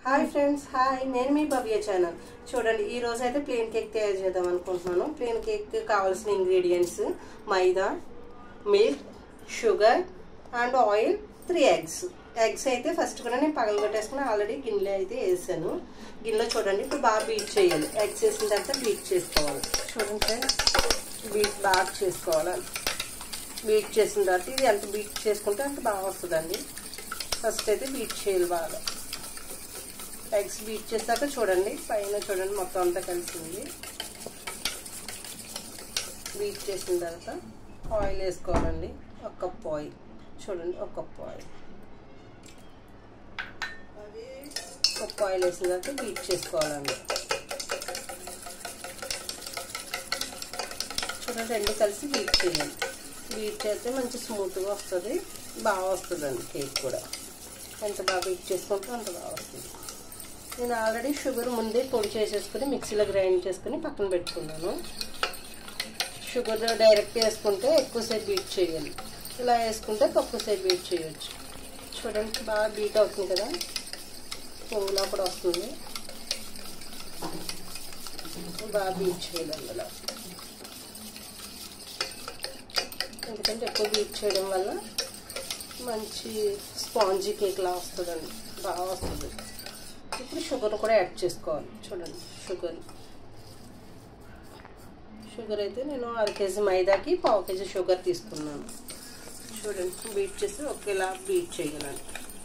hi friends hi నేను మీ భవ్య channel చూడండి ఈ రోజు అయితే ప్లేన్ కేక్ తయారు చేద్దాం అనుకుంటున్నాను ప్లేన్ కేక్ కావాల్సిన ingredients maida milk sugar and oil three eggs eggs అయితే ఫస్ట్ కూడా నేను పగలగొట్టేసుకుని ఆల్రెడీ గిన్నెలో అయితే వేసాను గిన్నెలో చూడండి ఇప్పుడు బాగా బీట్ చేయాలి ఎగ్స్ వేసిన తర్వాత బీట్ చేసుకోవాలి చూడండి ఫ్రెండ్స్ బీట్ బాగా చేసుకోవాలి బీట్ చేసిన తర్వాత ఇది ఎంత బీట్ చేసుకుంటే అంత బాగా వస్తుందండి ఫస్ట్ అయితే బీట్ చేయాలి బాగా ఎగ్స్ బీట్ చేశాక చూడండి పైన చూడండి మొత్తం అంతా కలిసింది బీట్ చేసిన తర్వాత ఆయిల్ వేసుకోవాలండి ఒక కప్ ఆయిల్ చూడండి ఒక కప్ ఆయిల్ కప్ ఆయిల్ వేసిన తర్వాత బీట్ చేసుకోవాలండి చూడండి రెండు కలిసి బీట్ చేయాలి బీట్ చేస్తే మంచి స్మూత్గా వస్తుంది బాగా వస్తుందండి కేక్ కూడా ఎంత బాగా బీట్ చేసుకుంటే అంత బాగా వస్తుంది నేను ఆల్రెడీ షుగర్ ముందే పొడి చేసేసుకుని మిక్సీలో గ్రైండ్ చేసుకుని పక్కన పెట్టుకున్నాను షుగర్ డైరెక్ట్ వేసుకుంటే ఎక్కువసేపు బీట్ చేయాలి ఇలా వేసుకుంటే తక్కువసేపు బీట్ చేయొచ్చు చూడండి బాగా బీట్ అవుతుంది కదా పొంగులా కూడా వస్తుంది బాగా బీట్ చేయాలి అందులో ఎందుకంటే ఎక్కువ బీట్ చేయడం వల్ల మంచి స్పాంజీ కేక్లా వస్తుందండి బాగా వస్తుంది ఇప్పుడు షుగర్ కూడా యాడ్ చేసుకోవాలి చూడండి షుగర్ షుగర్ అయితే నేను అర కేజీ మైదాకి పావు కేజీ షుగర్ తీసుకున్నాను చూడండి బీట్ చేసి ఒకేలా బీట్ చేయాలండి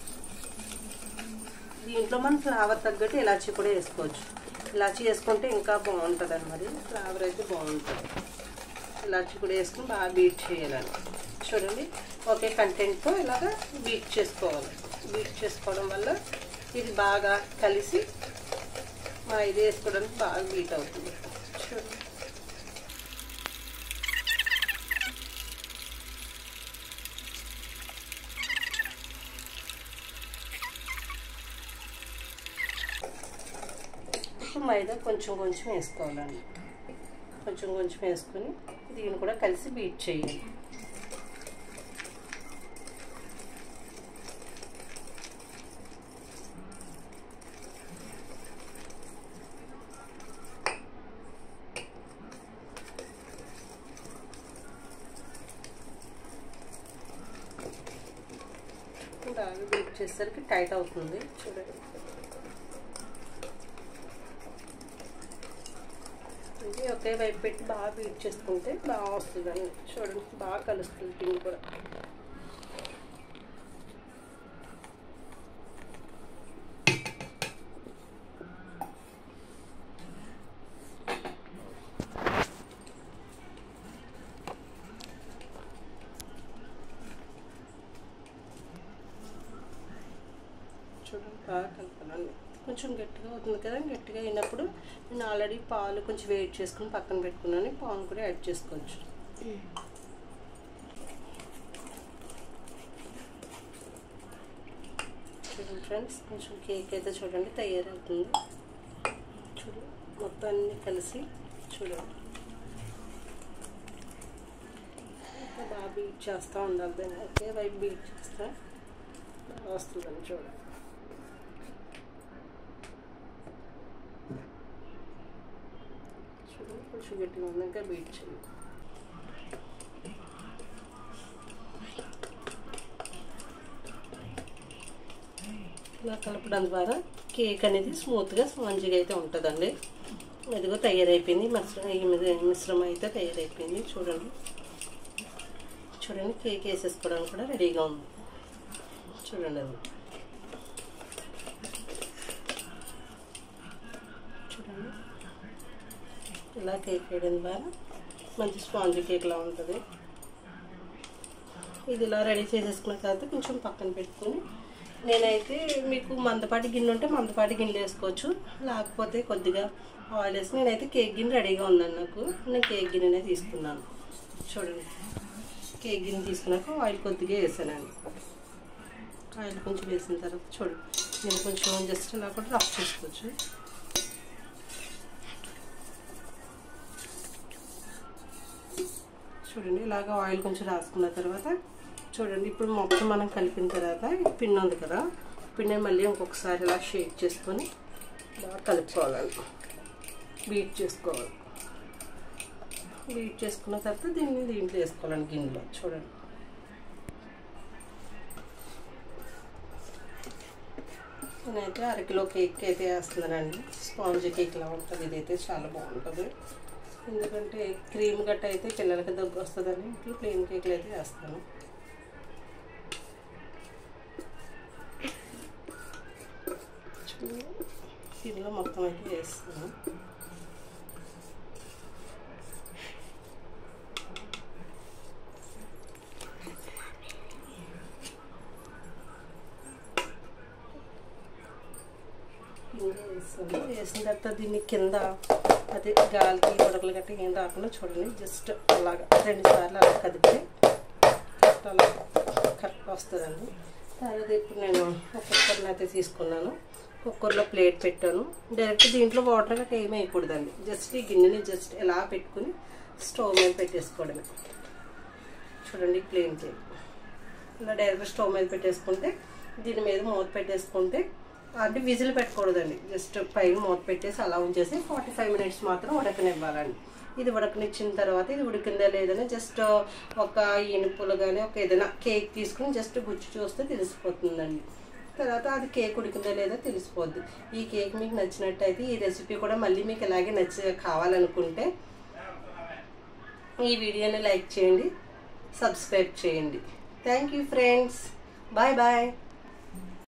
దీంట్లో మనం ఫ్లేవర్ తగ్గట్టు ఇలాచీ కూడా వేసుకోవచ్చు ఇలాచీ వేసుకుంటే ఇంకా బాగుంటుంది మరి ఫ్లేవర్ అయితే బాగుంటుంది ఇలాచీ కూడా వేసుకుని బాగా బీట్ చేయాలండి చూడండి ఒకే కంటెంట్తో ఇలాగా బీట్ చేసుకోవాలి బీట్ చేసుకోవడం వల్ల ఇది బాగా కలిసి మా ఇది వేసుకోవడానికి బాగా బీట్ అవుతుంది చూడండి మైదా కొంచెం కొంచెం వేసుకోవాలండి కొంచెం కొంచెం వేసుకొని దీన్ని కూడా కలిసి బీట్ చేయాలి బాగా బీట్ చేసేసరికి టైట్ అవుతుంది చూడండి ఇది ఒకే వైపు పెట్టి బాగా బీట్ చేసుకుంటే బాగా వస్తుంది అని చూడండి బాగా కలుస్తుంది పిండి కూడా చూడండి బాగా కలపాలండి కొంచెం గట్టిగా అవుతుంది కదా గట్టిగా అయినప్పుడు నేను ఆల్రెడీ పాలు కొంచెం వేడి చేసుకుని పక్కన పెట్టుకున్నాను పాలు కూడా యాడ్ చేసుకోవచ్చు చూడండి ఫ్రెండ్స్ కొంచెం కేక్ అయితే చూడండి తయారవుతుంది చూడండి మొత్తం అన్నీ కలిసి చూడండి బాగా బీట్ చేస్తూ ఉండాలి దాన్ని ఒకే వైపు బీట్ చేస్తా వస్తుందని చూడండి చూడండి కొంచెం గట్టిగా ఉన్నాక బీట్ చేయండి ఇలా కలపడం ద్వారా కేక్ అనేది స్మూత్గా స్పాంజిగా అయితే ఉంటుందండి ఇదిగో తయారైపోయింది మిశ్రమం ఈ మిశ్రమం అయితే తయారైపోయింది చూడండి చూడండి కేక్ వేసేసుకోవడానికి కూడా రెడీగా ఉంది చూడండి అది చూడండి ఇలా కేక్ వేయడం ద్వారా మంచి స్పాంజ్ కేక్లా ఉంటుంది ఇది ఇలా రెడీ చేసేసుకున్న తర్వాత కొంచెం పక్కన పెట్టుకొని నేనైతే మీకు మందపాటి గిన్నె ఉంటే మందపాటి గిన్నెలు వేసుకోవచ్చు లేకపోతే కొద్దిగా ఆయిల్ వేసి నేనైతే కేక్ గిన్నె రెడీగా ఉందండి నాకు నేను కేక్ గిన్నెనే తీసుకున్నాను చూడండి కేక్ గిన్నె తీసుకున్నాక ఆయిల్ కొద్దిగా వేసానండి ఆయిల్ కొంచెం వేసిన తర్వాత చూడండి నేను కొంచెం జస్ట్ ఇలా కూడా రఫ్ చేసుకోవచ్చు చూడండి ఇలాగ ఆయిల్ కొంచెం రాసుకున్న తర్వాత చూడండి ఇప్పుడు మొత్తం మనం కలిపిన తర్వాత పిండి ఉంది కదా పిండిని మళ్ళీ ఇంకొకసారి ఇలా షేక్ చేసుకొని బాగా కలుపుకోవాలండి బీట్ చేసుకోవాలి బీట్ చేసుకున్న తర్వాత దీన్ని దీంట్లో వేసుకోవాలండి గిన్నెలో చూడండి నేనైతే అరకిలో కేక్ అయితే వేస్తున్నానండి స్పాంజ్ కేక్ లా ఉంటుంది ఇదైతే చాలా బాగుంటుంది ఎందుకంటే క్రీమ్ గట్ట అయితే పిల్లలకి దగ్గు వస్తుందని ఇంట్లో ప్లెయిన్ కేక్లు అయితే వేస్తాను దీనిలో మొత్తం అయితే వేస్తాను వేస్తాను వేసిన తర్వాత దీన్ని కింద అదే గాలికి ఉడకలు గట్ట ఏం రాకుండా చూడండి జస్ట్ అలాగా రెండు సార్లు అలా కదిపితే అలా కరెక్ట్ వస్తుందండి తర్వాత ఇప్పుడు నేను ఒక కుక్కర్ని అయితే తీసుకున్నాను కుక్కర్లో ప్లేట్ పెట్టాను డైరెక్ట్ దీంట్లో వాటర్ గట్రా ఏమీ వేయకూడదండి జస్ట్ ఈ గిన్నెని జస్ట్ ఎలా పెట్టుకుని స్టవ్ మీద పెట్టేసుకోవడమే చూడండి ప్లేన్ కేక్ ఇలా డైరెక్ట్ స్టవ్ మీద పెట్టేసుకుంటే దీని మీద మూత పెట్టేసుకుంటే అంటే విజిల్ పెట్టకూడదండి జస్ట్ పైన మూత పెట్టేసి అలా ఉంచేసి ఫార్టీ ఫైవ్ మినిట్స్ మాత్రం ఉడకనివ్వాలండి ఇది ఉడకనిచ్చిన తర్వాత ఇది ఉడికిందా లేదని జస్ట్ ఒక ఇనుపులు కానీ ఒక ఏదైనా కేక్ తీసుకుని జస్ట్ గుచ్చి చూస్తే తెలిసిపోతుందండి తర్వాత అది కేక్ ఉడికిందా లేదా తెలిసిపోద్ది ఈ కేక్ మీకు నచ్చినట్టయితే ఈ రెసిపీ కూడా మళ్ళీ మీకు ఇలాగే నచ్చి కావాలనుకుంటే ఈ వీడియోని లైక్ చేయండి సబ్స్క్రైబ్ చేయండి thank you friends bye bye